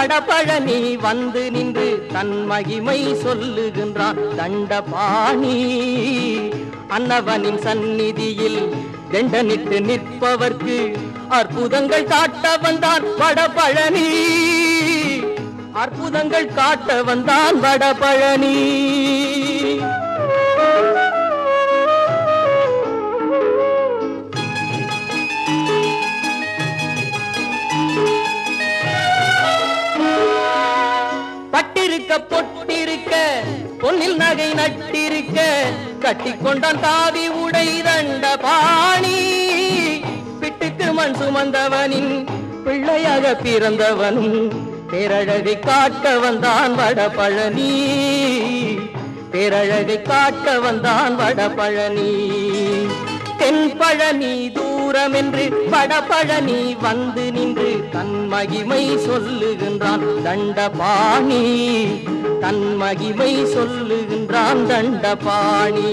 வடபழனி வந்து நின்று தன் மகிமை சொல்லுகின்றான் தண்டபாணி அன்னவனின் சந்நிதியில் தண்டனிட்டு நிற்பவர்க்கு அற்புதங்கள் காட்ட வந்தான் வடபழனி அற்புதங்கள் காட்ட வந்தான் வடபழனி பட்டிருக்க பொட்டிருக்க பொன்னில் நகை நட்டிருக்க கட்டிக்கொண்டான் தாவி உடை தண்ட பாணி பிட்டுக்கு மண் சுமந்தவனின் பிள்ளையாக பிறந்தவனும் பேரழகை காட்ட வந்தான் வடபழனி பேரழகை காட்ட வந்தான் வடபழனி தென்பழனி தூரம் என்று வடபழனி வந்து நின்று தன் மகிமை சொல்லுகின்றான் தண்டபாணி தன் மகிமை சொல்லுகின்றான் தண்டபாணி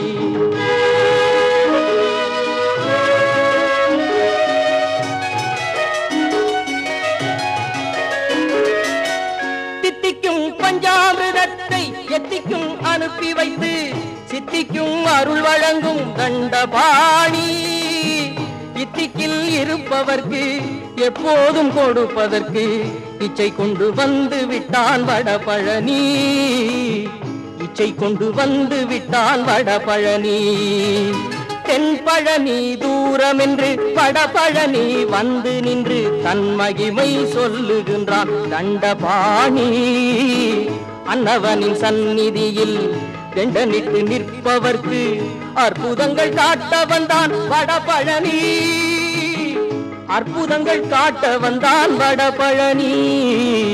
தித்திக்கும் பஞ்சாமிரதத்தை எத்திக்கும் அனுப்பி வைத்து சித்திக்கும் அருள் வழங்கும் தண்டபாணி இத்திக்கில் இருப்பவர்க்கு எப்போதும் கொடுப்பதற்கு இச்சை கொண்டு வந்து விட்டான் வடபழனி இச்சை கொண்டு வந்து விட்டான் வடபழனி தென்பழனி தூரம் என்று வடபழனி வந்து நின்று தன் மகிமை சொல்லுகின்றான் தண்டபாணி அன்னவனின் சந்நிதியில் தெண்டனிட்டு நிற்பவர்க்கு அற்புதங்கள் காட்ட வந்தான் வடபழனி அற்புதங்கள் காட்ட வந்தான் வடபழனி